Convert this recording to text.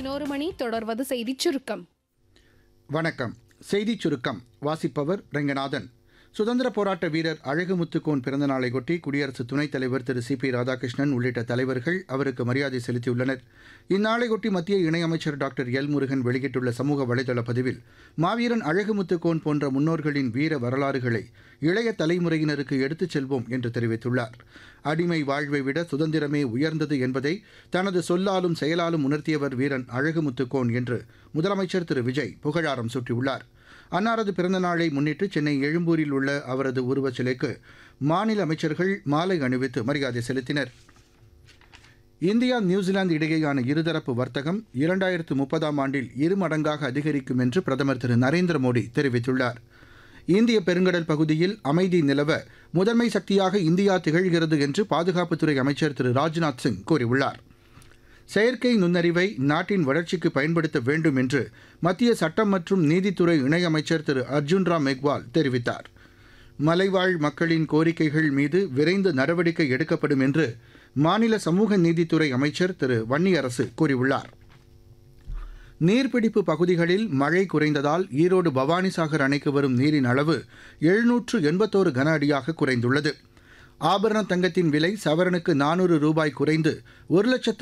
பதினோரு மணி தொடர்வது செய்திச் சுருக்கம் வணக்கம் செய்திச் சுருக்கம் வாசிப்பவர் ரெங்கநாதன் சுதந்திர போராட்ட வீரர் அழகுமுத்துக்கோன் பிறந்த நாளையொட்டி குடியரசு துணைத் தலைவர் திரு சி பி ராதாகிருஷ்ணன் உள்ளிட்ட தலைவர்கள் அவருக்கு மரியாதை செலுத்தியுள்ளனர் இந்நாளையொட்டி மத்திய இணையமைச்சர் டாக்டர் எல் முருகன் வெளியிட்டுள்ள சமூக வலைதள பதிவில் மாவீரன் அழகுமுத்துக்கோன் போன்ற முன்னோர்களின் வீர வரலாறுகளை இளைய தலைமுறையினருக்கு எடுத்துச் செல்வோம் என்று தெரிவித்துள்ளார் அடிமை வாழ்வை விட சுதந்திரமே உயர்ந்தது என்பதை தனது சொல்லாலும் செயலாலும் உணர்த்தியவர் வீரன் அழகுமுத்துக்கோன் என்று முதலமைச்சர் திரு விஜய் புகழாரம் சூட்டியுள்ளார் அன்னாரது பிறந்த நாளை முன்னிட்டு சென்னை எழும்பூரில் உள்ள அவரது உருவச் சிலைக்கு மாநில அமைச்சர்கள் மாலை அணிவித்து மரியாதை செலுத்தினர் இந்தியா நியூசிலாந்து இடையேயான இருதரப்பு வர்த்தகம் இரண்டாயிரத்து முப்பதாம் ஆண்டில் இருமடங்காக அதிகரிக்கும் என்று பிரதமர் திரு நரேந்திர மோடி தெரிவித்துள்ளார் இந்திய பெருங்கடல் பகுதியில் அமைதி நிலவ முதன்மை சக்தியாக இந்தியா திகழ்கிறது என்று பாதுகாப்புத்துறை அமைச்சர் திரு ராஜ்நாத் சிங் கூறியுள்ளார் செயற்கை நுண்ணறிவை நாட்டின் வளர்ச்சிக்கு பயன்படுத்த வேண்டும் என்று மத்திய சட்டம் மற்றும் நீதித்துறை இணையமைச்சர் திரு அர்ஜுன் ராம் மெக்வால் தெரிவித்தார் மலைவாழ் மக்களின் கோரிக்கைகள் மீது விரைந்து நடவடிக்கை எடுக்கப்படும் என்று மாநில சமூக நீதித்துறை அமைச்சர் திரு வன்னியரசு கூறியுள்ளார் நீர்பிடிப்பு பகுதிகளில் மழை குறைந்ததால் ஈரோடு பவானிசாகர் அணைக்கு வரும் நீரின் அளவு எழுநூற்று எண்பத்தோரு கன அடியாக குறைந்துள்ளது ஆபரண தங்கத்தின் விலை சவரனுக்கு நானூறு ரூபாய் குறைந்து ஒரு லட்சத்து